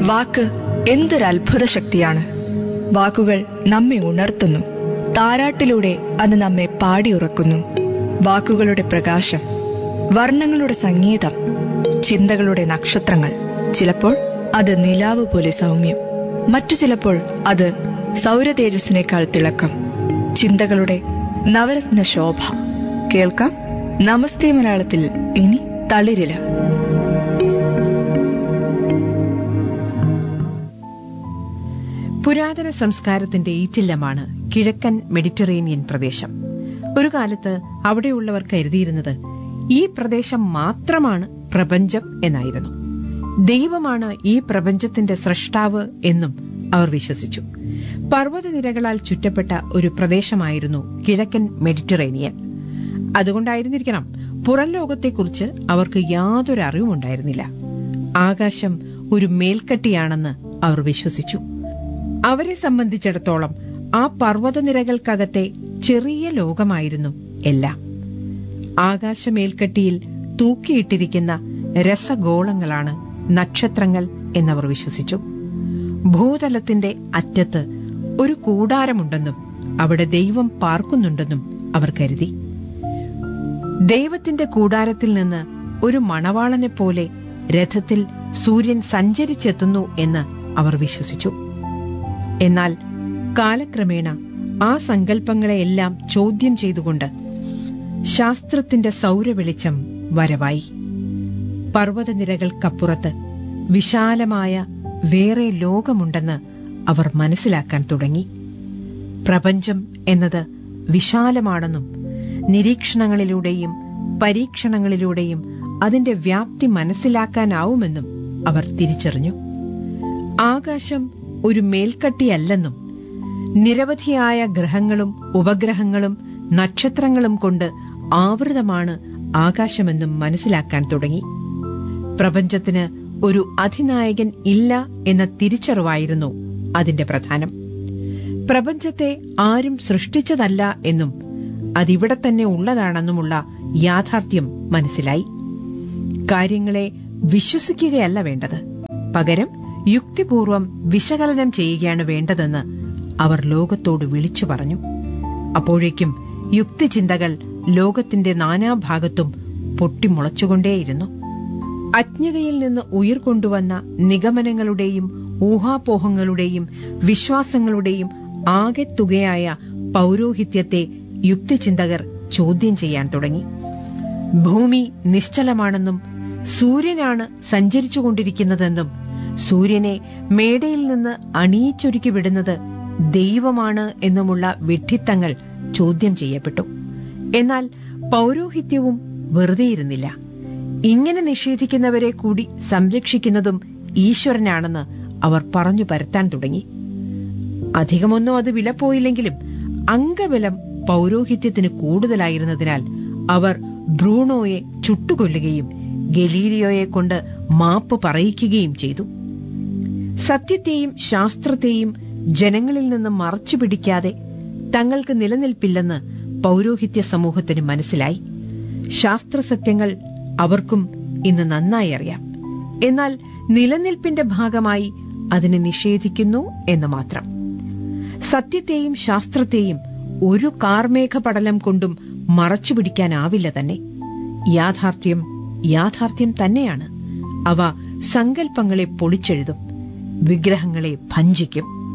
വാക്ക് എന്തൊരു അത്ഭുത ശക്തിയാണ് വാക്കുകൾ നമ്മെ ഉണർത്തുന്നു താരാട്ടിലൂടെ അത് നമ്മെ പാടിയുറക്കുന്നു വാക്കുകളുടെ പ്രകാശം വർണ്ണങ്ങളുടെ സംഗീതം ചിന്തകളുടെ നക്ഷത്രങ്ങൾ ചിലപ്പോൾ അത് നിലാവ് പോലെ സൗമ്യം മറ്റു ചിലപ്പോൾ അത് സൗരതേജസ്സിനേക്കാൾ തിളക്കം ചിന്തകളുടെ നവരത്ന ശോഭ കേൾക്കാം നമസ്തേ മലയാളത്തിൽ ഇനി തളിരില പുരാതന സംസ്കാരത്തിന്റെ ഈറ്റില്ലമാണ് കിഴക്കൻ മെഡിറ്ററേനിയൻ പ്രദേശം ഒരു കാലത്ത് അവിടെയുള്ളവർ കരുതിയിരുന്നത് ഈ പ്രദേശം മാത്രമാണ് പ്രപഞ്ചം എന്നായിരുന്നു ദൈവമാണ് ഈ പ്രപഞ്ചത്തിന്റെ സൃഷ്ടാവ് എന്നും അവർ വിശ്വസിച്ചു പർവ്വതനിരകളാൽ ചുറ്റപ്പെട്ട ഒരു പ്രദേശമായിരുന്നു കിഴക്കൻ മെഡിറ്ററേനിയൻ അതുകൊണ്ടായിരുന്നിരിക്കണം പുറം ലോകത്തെക്കുറിച്ച് അവർക്ക് യാതൊരു അറിവുമുണ്ടായിരുന്നില്ല ആകാശം ഒരു മേൽക്കട്ടിയാണെന്ന് അവർ വിശ്വസിച്ചു അവരെ സംബന്ധിച്ചിടത്തോളം ആ പർവ്വതനിരകൾക്കകത്തെ ചെറിയ ലോകമായിരുന്നു എല്ലാം ആകാശമേൽക്കട്ടിയിൽ തൂക്കിയിട്ടിരിക്കുന്ന രസഗോളങ്ങളാണ് നക്ഷത്രങ്ങൾ എന്നവർ വിശ്വസിച്ചു ഭൂതലത്തിന്റെ അറ്റത്ത് ഒരു കൂടാരമുണ്ടെന്നും അവിടെ ദൈവം പാർക്കുന്നുണ്ടെന്നും അവർ കരുതി ദൈവത്തിന്റെ കൂടാരത്തിൽ നിന്ന് ഒരു മണവാളനെ പോലെ രഥത്തിൽ സൂര്യൻ സഞ്ചരിച്ചെത്തുന്നു എന്ന് അവർ വിശ്വസിച്ചു എന്നാൽ കാലക്രമേണ ആ സങ്കല്പങ്ങളെയെല്ലാം ചോദ്യം ചെയ്തുകൊണ്ട് ശാസ്ത്രത്തിന്റെ സൗരവെളിച്ചം വരവായി പർവ്വതനിരകൾക്കപ്പുറത്ത് വിശാലമായ വേറെ ലോകമുണ്ടെന്ന് അവർ മനസ്സിലാക്കാൻ തുടങ്ങി പ്രപഞ്ചം എന്നത് വിശാലമാണെന്നും നിരീക്ഷണങ്ങളിലൂടെയും പരീക്ഷണങ്ങളിലൂടെയും അതിന്റെ വ്യാപ്തി മനസ്സിലാക്കാനാവുമെന്നും അവർ തിരിച്ചറിഞ്ഞു ആകാശം ഒരു മേൽക്കട്ടിയല്ലെന്നും നിരവധിയായ ഗ്രഹങ്ങളും ഉപഗ്രഹങ്ങളും നക്ഷത്രങ്ങളും കൊണ്ട് ആവൃതമാണ് ആകാശമെന്നും മനസ്സിലാക്കാൻ തുടങ്ങി പ്രപഞ്ചത്തിന് ഒരു അധിനായകൻ ഇല്ല എന്ന തിരിച്ചറിവായിരുന്നു അതിന്റെ പ്രധാനം പ്രപഞ്ചത്തെ ആരും സൃഷ്ടിച്ചതല്ല എന്നും അതിവിടെ തന്നെ ഉള്ളതാണെന്നുമുള്ള യാഥാർത്ഥ്യം മനസ്സിലായി കാര്യങ്ങളെ വിശ്വസിക്കുകയല്ല വേണ്ടത് പകരം യുക്തിപൂർവം വിശകലനം ചെയ്യുകയാണ് വേണ്ടതെന്ന് അവർ ലോകത്തോട് വിളിച്ചു പറഞ്ഞു അപ്പോഴേക്കും യുക്തിചിന്തകൾ ലോകത്തിന്റെ നാനാഭാഗത്തും പൊട്ടിമുളച്ചുകൊണ്ടേയിരുന്നു അജ്ഞതയിൽ നിന്ന് ഉയർകൊണ്ടുവന്ന നിഗമനങ്ങളുടെയും ഊഹാപോഹങ്ങളുടെയും വിശ്വാസങ്ങളുടെയും ആകെത്തുകയായ പൗരോഹിത്യത്തെ യുക്തിചിന്തകർ ചോദ്യം ചെയ്യാൻ തുടങ്ങി ഭൂമി നിശ്ചലമാണെന്നും സൂര്യനാണ് സഞ്ചരിച്ചുകൊണ്ടിരിക്കുന്നതെന്നും സൂര്യനെ മേടയിൽ നിന്ന് അണിയിച്ചൊരുക്കി വിടുന്നത് ദൈവമാണ് എന്നുമുള്ള വിഡ്ഢിത്തങ്ങൾ ചോദ്യം ചെയ്യപ്പെട്ടു എന്നാൽ പൗരോഹിത്യവും വെറുതെയിരുന്നില്ല ഇങ്ങനെ നിഷേധിക്കുന്നവരെ കൂടി സംരക്ഷിക്കുന്നതും ഈശ്വരനാണെന്ന് അവർ പറഞ്ഞു പരത്താൻ തുടങ്ങി അധികമൊന്നും അത് വിലപ്പോയില്ലെങ്കിലും അംഗബലം പൗരോഹിത്യത്തിന് കൂടുതലായിരുന്നതിനാൽ അവർ ബ്രൂണോയെ ചുട്ടുകൊല്ലുകയും ഗലീലിയോയെ കൊണ്ട് മാപ്പ് പറയിക്കുകയും ചെയ്തു സത്യത്തെയും ശാസ്ത്രത്തെയും ജനങ്ങളിൽ നിന്ന് മറച്ചുപിടിക്കാതെ തങ്ങൾക്ക് നിലനിൽപ്പില്ലെന്ന് പൗരോഹിത്യ സമൂഹത്തിന് മനസ്സിലായി ശാസ്ത്രസത്യങ്ങൾ അവർക്കും ഇന്ന് നന്നായി അറിയാം എന്നാൽ നിലനിൽപ്പിന്റെ ഭാഗമായി അതിനെ നിഷേധിക്കുന്നു എന്ന് മാത്രം സത്യത്തെയും ശാസ്ത്രത്തെയും ഒരു കാർമേഘ പടലം കൊണ്ടും മറച്ചുപിടിക്കാനാവില്ല തന്നെ യാഥാർത്ഥ്യം യാഥാർത്ഥ്യം തന്നെയാണ് അവ സങ്കല്പങ്ങളെ പൊളിച്ചെഴുതും വിഗ്രഹങ്ങളെ ഭഞ്ചിക്കും